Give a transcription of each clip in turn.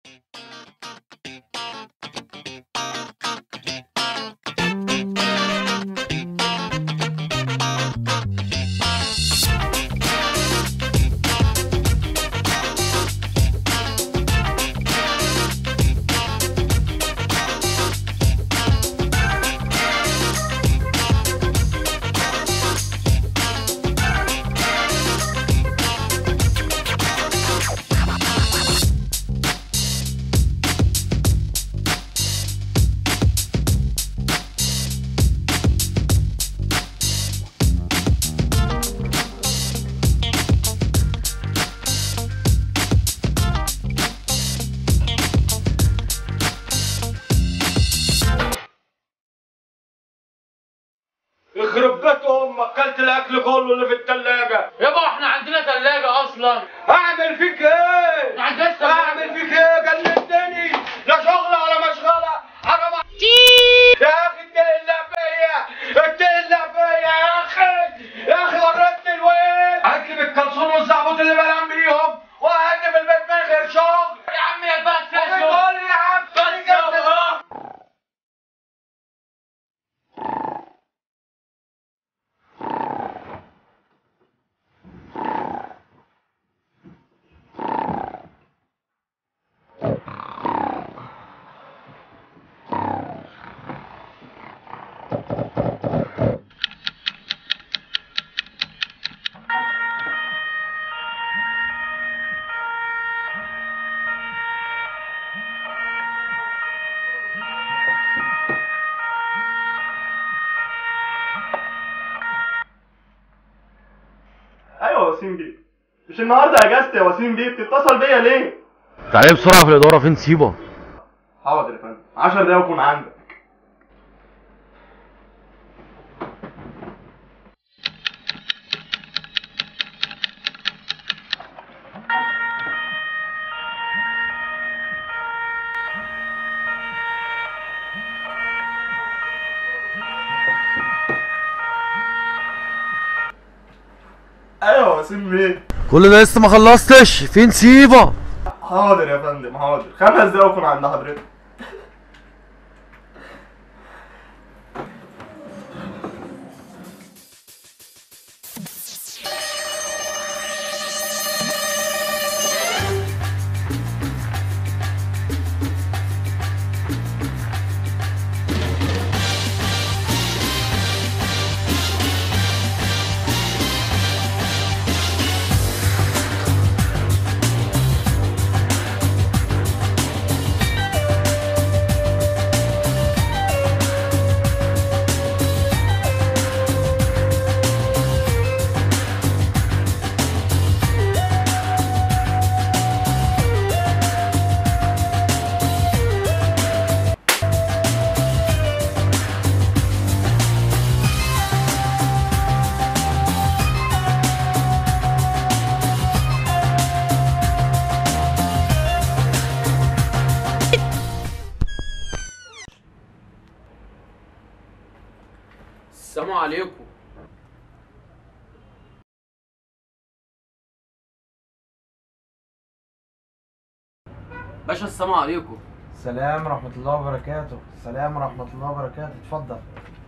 يخرب بيت امك كلت الاكل كله اللي في التلاجة يابا احنا عندنا ثلاجة اصلا اعمل فيك ايه؟ عندنا ثلاجة. اعمل فيك ايه؟ جننتني لا شغلة ولا مشغلة حرام عليك. يا اخي اتقي الله فيا اتقي الله فيا يا اخي يا اخي ورطني الويل هات لي بالكلسون والزعبوط اللي بنام بيهم وهات لي في البيت من غير شغل يا عم يا بس يا شو قول يا عم بس يابا ايوه وسيم بيه مش النهارده اجازتي يا وسيم بيه بتتصل بيا ليه؟ تعالى بسرعة في الإدارة فين سيبه حاضر يا فندم 10 دقايق واكون عندك ايوه وسيم بيه كل ده لسه ما خلصتش فين سيبه حاضر يا فندم حاضر خمس دقايق واكون عند حضرتك السلام عليكم باشا السلام عليكم سلام ورحمة الله وبركاته سلام ورحمة الله وبركاته اتفضل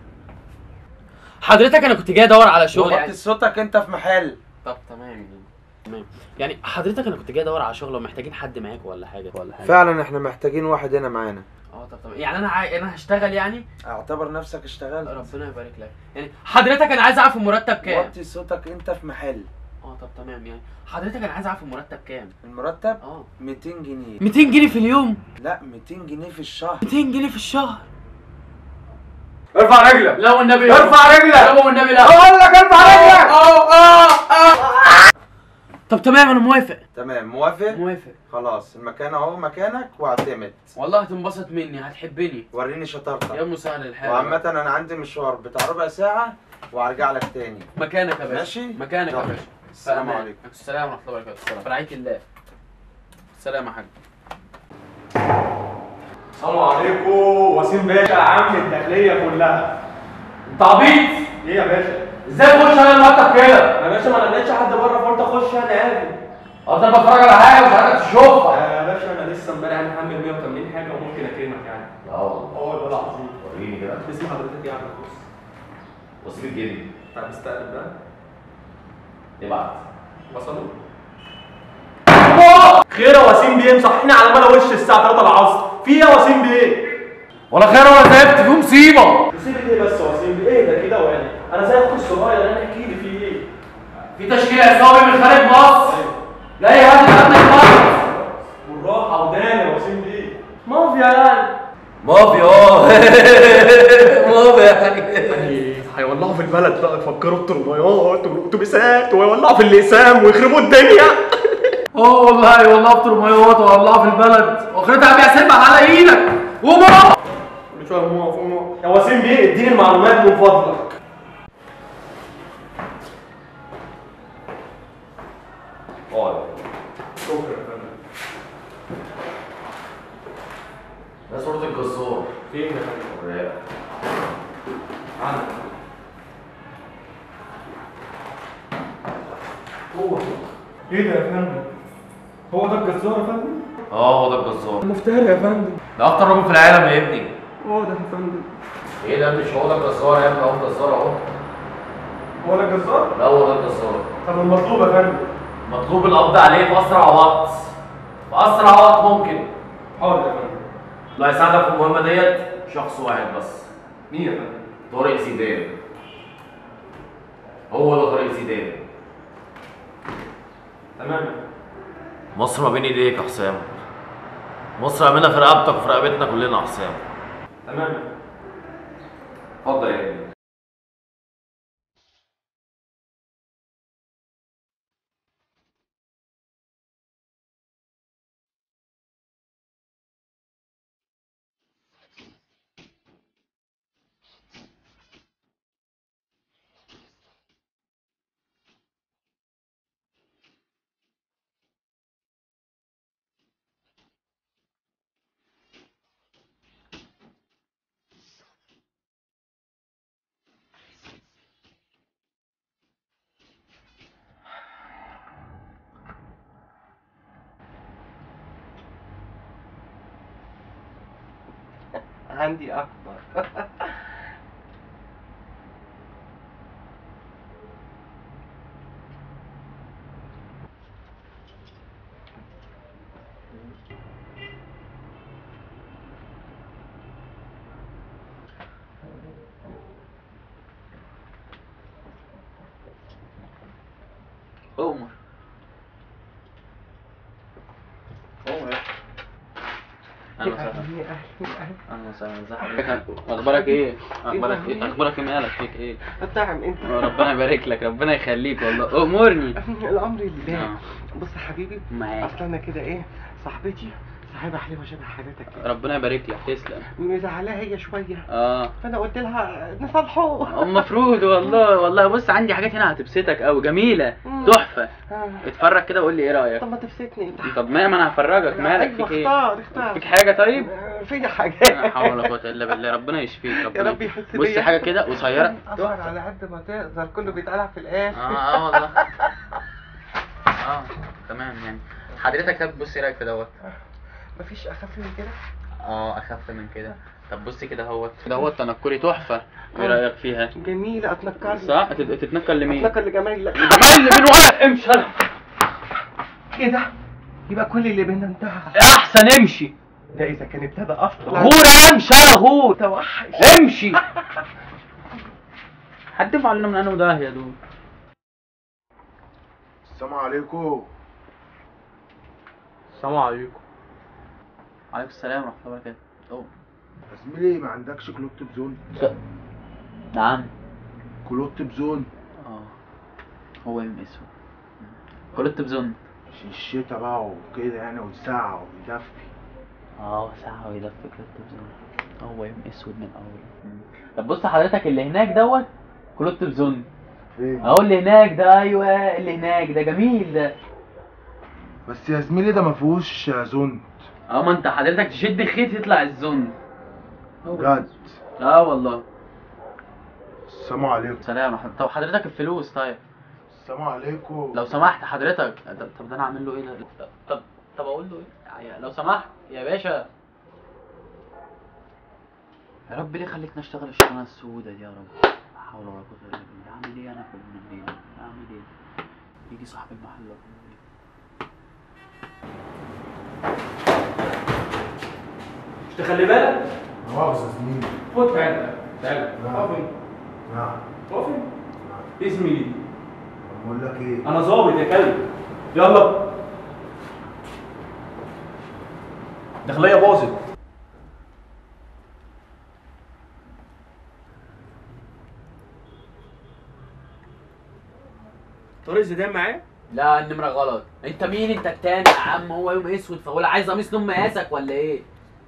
حضرتك انا كنت جاي ادور على شغل وطي يعني صوتك انت في محل طب تمام تمام يعني حضرتك انا كنت جاي ادور على شغل ومحتاجين حد معاك ولا حاجه ولا حاجه فعلا احنا محتاجين واحد هنا معانا اه طب تمام يعني انا عاي... انا هشتغل يعني اعتبر نفسك اشتغلت ربنا يبارك لك يعني حضرتك انا عايز اعرف المرتب كام وطي صوتك انت في محل اه طب تمام يعني حضرتك انا عايز اعرف المرتب كام المرتب اه 200 جنيه 200 جنيه في اليوم لا 200 جنيه في الشهر 200 جنيه في الشهر ارفع رجلك لا والنبي ارفع رجلك لا والنبي لا اقول لك ارفع رجلك اه اه اه طب تمام انا موافق تمام موافق موافق خلاص المكان اهو مكانك واعتمد والله هتنبسط مني هتحبني وريني يا شطارتك مسهل الحال وعامة انا عندي مشوار بتاع ربع ساعة وهرجع لك تاني مكانك يا باشا ماشي؟ مكانك يا يلا. باشا السلام فأمان. عليكم. السلام ورحمه الله وبركاته السلام في رعايه الله السلام يا حاج السلام عليكم وسيم باشا عم الداخلية كلها انت عبيط ايه يا باشا؟ ازاي تخش على المكتب كده يا باشا ما لقيتش حد بره فقلت اخش انا عادي افضل بتفرج على حاجه مش عايزك تشوفها يا باشا انا لسه امبارح محمل 180 حاجه وممكن اكرمك يعني لا والله اه والله العظيم وريني كده اسم حضرتك ايه يا عم بص بص في الجيب طب استقبل ده ابعت وصلوا خير يا وسيم بيه مصحينا على ملا وش الساعه 3 العصر في ايه يا وسيم بيه ولا خير ولا زفت في مصيبه مصيبه ايه بس يا وسيم بيه ايه ده كده وانا انا زي اخوك الصغير انا احكي لي في ايه في تشكيل عصابي من خارج مصر جاي هدف امنك مصر والراحه ودان يا وسيم بيه مافيا يعني مافيا اه مافيا يعني هيولعوا في البلد بقى يفكروا الترميات والاتوبيسات ويولعوا في اللسان ويخربوا الدنيا اه والله والله افطر ميات والله في البلد واخرتها بيحسبها على ايدك وما كل شويه موقف موقف يا وسيم بيه اديني المعلومات من فضلك اه شكرا يا فندم ده صورة الجزار فين يا فندم؟ وريها. عندك هو ايه ده يا فندم؟ هو ده الجزار يا فندم؟ اه هو ده الجزار مفتري يا فندم ده اكتر راجل في العالم يا ابني هو ده يا فندم ايه ده مش هو ده الجزار يا ابني هو الجزار اهو هو ده الجزار؟ لا هو ده الجزار طب المطلوب يا فندم مطلوب القبض عليه في اسرع وقت في اسرع وقت ممكن حاضر يا فندم اللي هيساعدك في المهمه ديت شخص واحد بس مين يا فندم؟ طارق زيدان هو ده طارق زيدان تمام مصر ما بين ايديك يا حسام مصر امنه في رقبتك وفي رقبتنا كلنا يا حسام تمام اتفضل يا ابني عندي أكبر عمر عمر اهلا وسهلا اهلا وسهلا ازي حضرتك اخبارك ايه اخبارك ايه اخبارك ايه مالك فيك ايه الطعم انت ربنا يبارك لك ربنا يخليك والله امرني الامر لله آه. بص يا حبيبي معاك اصل انا كده ايه صاحبتي صاحبها حلوه شبه حضرتك كده ربنا يبارك لك تسلم مزعلاها هي شويه اه فانا قلت لها نصالحه المفروض والله والله بص عندي حاجات هنا هتبسطك قوي جميله مم. تحفه آه. اتفرج كده وقول لي ايه رايك طب ما تبسطني انت طب ما ما انا هفرجك مالك أيوة، فيك ايه اختار اختار فيك حاجه طيب آه، فيا حاجه لا حول ولا قوه الا بالله ربنا يشفيك ربنا يا رب يحس بص بيا. حاجه كده قصيره اصبر على قد ما تقدر كله بيتقلع في الاخر اه اه والله اه تمام يعني حضرتك طب بص ايه رايك في دوت مفيش اخف من كده اه اخف من كده طب بص كده اهوت دوت تنكري تحفه ايه آه. رايك فيها جميله اتنكر صح تت- تتنكر لمين اتنكر لجمايلك جمال من ورا امشي يلا. ايه ده يبقى كل اللي بينا انتهى احسن امشي ده اذا كان ابتدى اصلا غور امشي يا غور توحش امشي هتدفع علينا من انا وداهيه دول السلام عليكم السلام عليكم عليكم السلام ورحمه الله وبركاته أوه. يا زميلي ما عندكش كلوت بزون نعم كلوت بزون اه هو يوم اسود كلت بزن عشان الشتا بقى وكده يعني والساعة ويدفي اه ساعة ويدفك كلت بزن هو يوم اسود من اول طب بص حضرتك اللي هناك دوت كلت بزن فين اهو اللي هناك ده ايوه اللي هناك ده جميل ده بس يا زميلي ده ما فيهوش زون اه ما انت حضرتك تشد الخيط يطلع الزن هو بجد اه والله السلام عليكم سلام ورحمة- طب حضرتك الفلوس طيب السلام عليكم لو سمحت حضرتك طب طب ده انا اعمل له ايه ده طب طب اقول له ايه يا- لو سمحت يا باشا يا رب ليه خليتني اشتغل الشغلانه السوداء دي يا رب لا حول ولا قوه الا بالله اعمل ايه انا في ابن الليل اعمل ايه يجي صاحب المحل ولا إيه؟ مش تخلي بالك مؤاخذة يا زميلي خد تعالى تعالى نعم. اقف نعم اقف اسمي ايه بقول لك ايه انا ظابط يا كلب يلا داخليه باظت طارق زيدان معاه لا النمرة غلط انت مين انت التاني يا عم هو يوم اسود فهو عايز قميص نوم مقاسك ولا ايه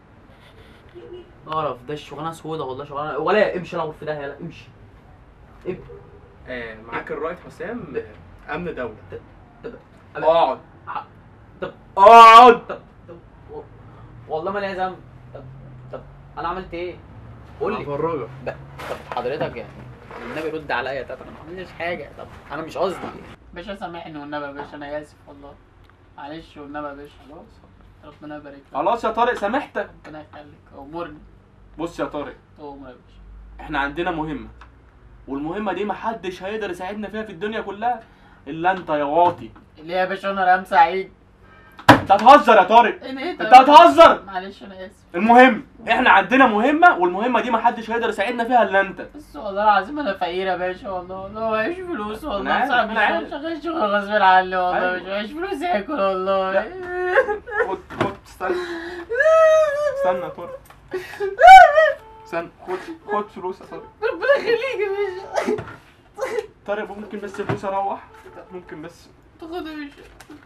اعرف ده الشغلانه سودا والله شغلانه ولا امشي لو في ده يلا امشي ام- آه معاك الرائد حسام آه، امن دوله طب- اقعد طب اقعد طب طب و- والله ما ليا ذنب طب طب انا عملت ايه قول لي هفرجك ب- طب حضرتك يعني النبي رد عليا طب انا ما عملتش حاجه طب انا مش قصدي باشا سامحني والنبي يا باشا انا اسف والله معلش والنبي يا باشا خلاص ربنا يبارك لك خلاص يا طارق سامحتك ربنا يخليك امرني بص يا طارق امر يا باشا احنا عندنا مهمه والمهمه دي محدش هيقدر يساعدنا فيها في الدنيا كلها الا انت يا واطي ليه يا باشا انا رام سعيد انت هتهزر يا طارق ايه ايه انت هتهزر معلش انا اسف المهم احنا عندنا مهمه والمهمه دي محدش هيقدر يساعدنا فيها الا انت بس والله العظيم انا فقير يا باشا والله والله معيش فلوس أنا والله عارف، صعب أنا عارف. شغال شغل غصب عني والله أيوة. مش معيش فلوس اكل والله خد خد استنى استنى يا طارق استنى خد خد فلوس يا طارق ربنا يخليك يا باشا طارق ممكن بس فلوس اروح ممكن بس تاخد يا باشا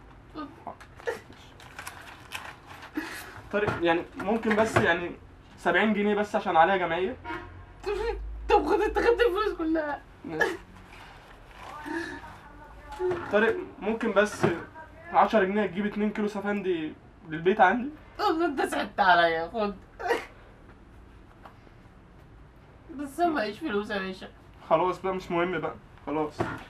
طارق يعني ممكن بس يعني 70 جنيه بس عشان عليها جمعيه طب خد انت خدت الفلوس كلها طارق ممكن بس 10 جنيه تجيب 2 كيلو سفندي للبيت عندي والله انت سعدت عليا خد بس انا معيش فلوس يا باشا خلاص بقى مش مهم بقى خلاص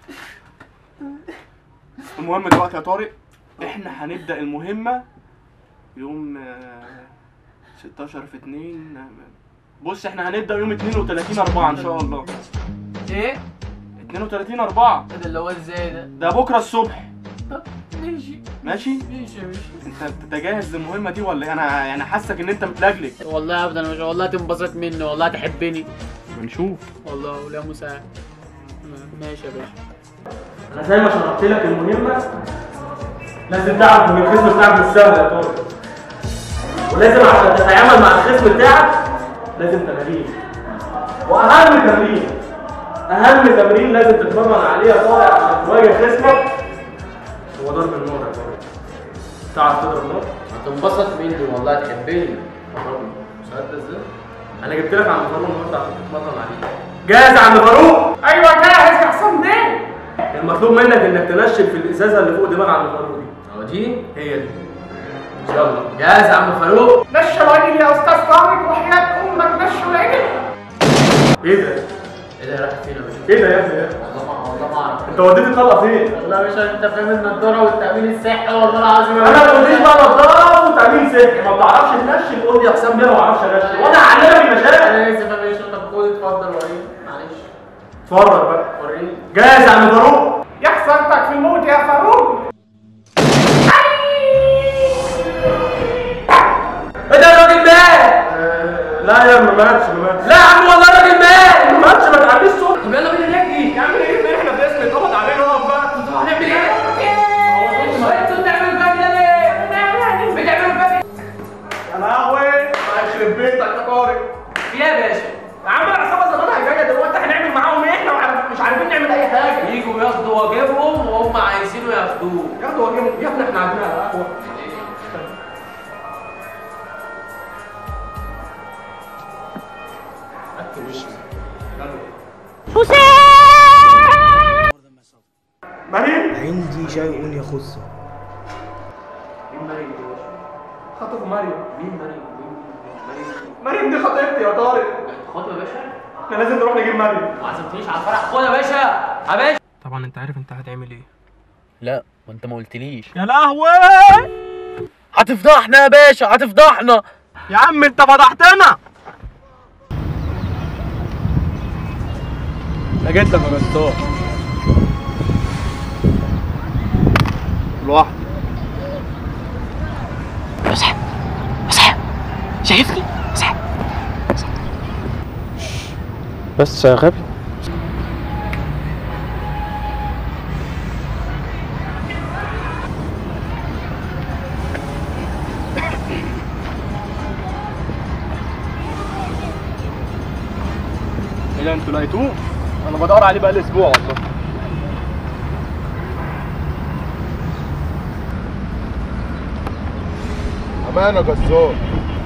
المهم دلوقتي يا طارق احنا هنبدأ المهمة يوم آه، 16 في 2 آه، بص احنا هنبدأ يوم 32 4 ان شاء الله ايه؟ 32 4 ده اللي هو ازاي ده؟ ده بكرة الصبح طب ماشي ماشي ماشي يا باشا انت انت جاهز للمهمة دي ولا ايه انا يعني حاسك ان انت متلجلج والله ابدا مش والله هتنبسط مني والله هتحبني بنشوف والله ولا مساعد ماشي يا باشا انا زي ما شرحت لك المهمه لازم تعرف ان الخصم بتاعك مش سهل يا طارق ولازم عشان تتعامل مع الخصم بتاعك لازم تمارين واهم تمرين اهم تمرين لازم تتمرن عليه يا طارق عشان تواجه خصمك هو ضرب النار يا طارق تعرف تضرب نار؟ هتنبسط مني والله هتحبني مساعد ازاي؟ انا جبت لك عم فاروق النهارده عشان تتمرن عليه جاهز يا عم فاروق؟ ايوه جاهز يا حسام بيه المطلوب منك انك تنشل في الازازه اللي فوق دماغ عم فاروق دي هو دي؟ هي دي يلا جاهز يا عم فاروق؟ نشل عجل يا استاذ طارق وحياة امك نشل عجل ايه ده؟ ايه ده رايح فين يا باشا؟ ايه ده يا ابني ده؟ والله ما والله ما اعرف انت وديت الطلقه فين؟ والله يا باشا انت فاهم النضاره والتامين الصحي والله العظيم يا انا باشا. ما قلتليش بقى نضاره وتامين صحي ما بتعرفش تنشل قول لي يا حسام بيه انا ما بعرفش انشل وانا هعلمك المشاكل انا اسف يا باشا طب خد اتفضل وريني معلش اتفرج بقى وريني جاهز يا عم فاروق؟ يا خسارتك في الموت يا فاروق ايه ده الراجل مات؟ لا يا ما ماتش ما ماتش لا يا عم والله الراجل مات ما ماتش ما تعليش صوت طب يلا بينا نجري يعمل ايه فين احنا في اسم اتقبض علينا نقف بقى هنعمل ايه؟ انتوا بتعملوا فجأة ليه؟ بتعملوا فجأة يا لهوي هيخرب بيتك يا طارق في ايه يا باشا؟ يا عم العصابه زمانها جايه دلوقتي هنعمل معاهم ايه احنا وعارف- مش عارفين نعمل اي حاجه يجوا ياخدوا واجبهم وهم عايزينه ياخدوه ياخدوا واجبهم يا ابني احنا عندنا قهوه مريم عندي شيء يخصك مين مريم دي يا باشا؟ خطف مريم مين مريم؟ مين مريم؟ مريم دي خطيبتي يا طارق خد يا باشا احنا لازم نروح نجيب مريم ما عزمتنيش على الفرح خد يا باشا يا باشا طبعا انت عارف انت هتعمل ايه لا وانت ما قلتليش يا لهوي هتفضحنا يا باشا هتفضحنا يا عم انت فضحتنا انا جيت لك يا جزار لوحدي مسحب مسحب شايفني مسحب بس يا غبي ايه ده انتوا لقيتوه؟ انا بدور عليه بقالي اسبوع والله امانه جزار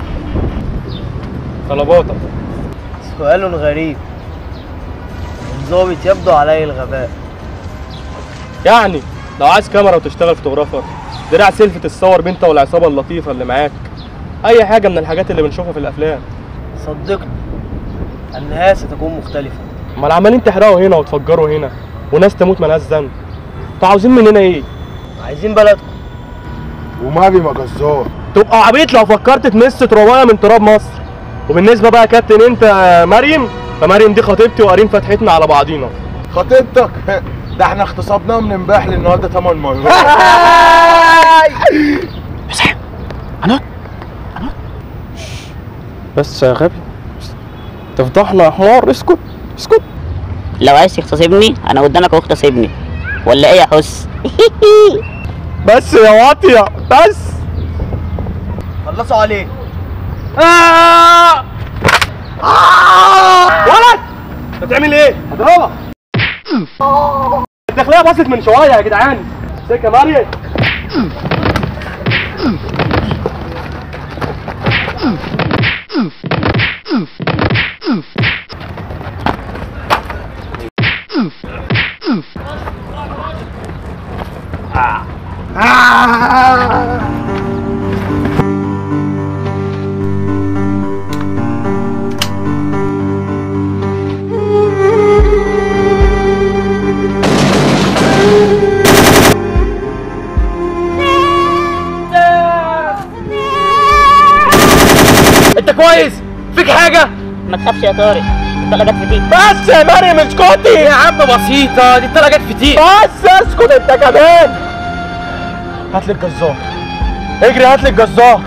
طلباتك سؤال غريب الظابط يبدو عليه الغباء يعني لو عايز كاميرا وتشتغل فوتوغرافر دراع سيلفي تتصور بيه انت والعصابه اللطيفه اللي معاك اي حاجه من الحاجات اللي بنشوفها في الافلام صدقني النهاية ستكون مختلفة امال عمالين تحرقوا هنا وتفجروا هنا وناس تموت ملهاش ذنب انتوا عاوزين مننا ايه عايزين بلدكم ومالي ما جزار تبقى عبيط لو فكرت تمس ترابايه من تراب مصر وبالنسبه بقى يا كابتن انت يا مريم فمريم دي خطيبتي وقارين فتحتنا على بعضينا خطيبتك ده احنا اغتصبناها من امبارح للنهارده 8 مرات بس يا غبي تفضحنا يا حمار اسكت اسكت لو عايز تغتصبني انا قدامك اهو اغتصبني ولا ايه يا حس بس يا واطيه بس خلصوا عليه ولد بتعمل ايه؟ هضربك الداخليه باظت من شويه يا جدعان سكه مريم انت كويس فيك حاجه ما تخافش يا طارق الطلقه جت في دي بس يا مريم اسكتي يا عم بسيطه دي الطلقه جت في تيق بس اسكت انت كمان هات لي الجزار اجري هات لي الجزار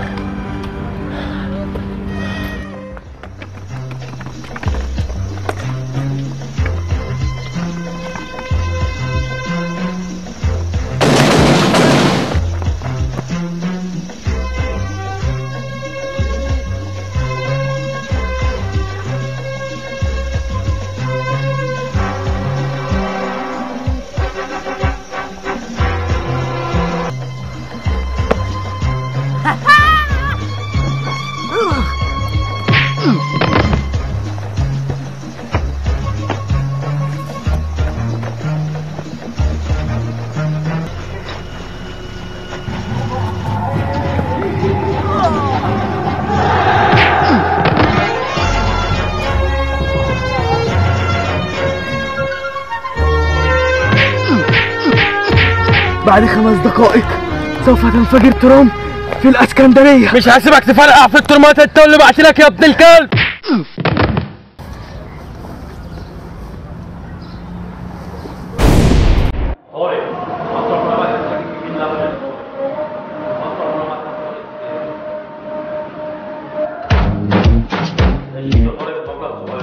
بعد خمس دقائق سوف تنفجر ترام في الاسكندريه مش هسيبك تفرقع في الترمات انت اللي بعت لك يا ابن الكلب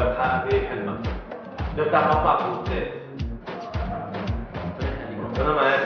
ده بتاع مقطع فلوسات ربنا معاك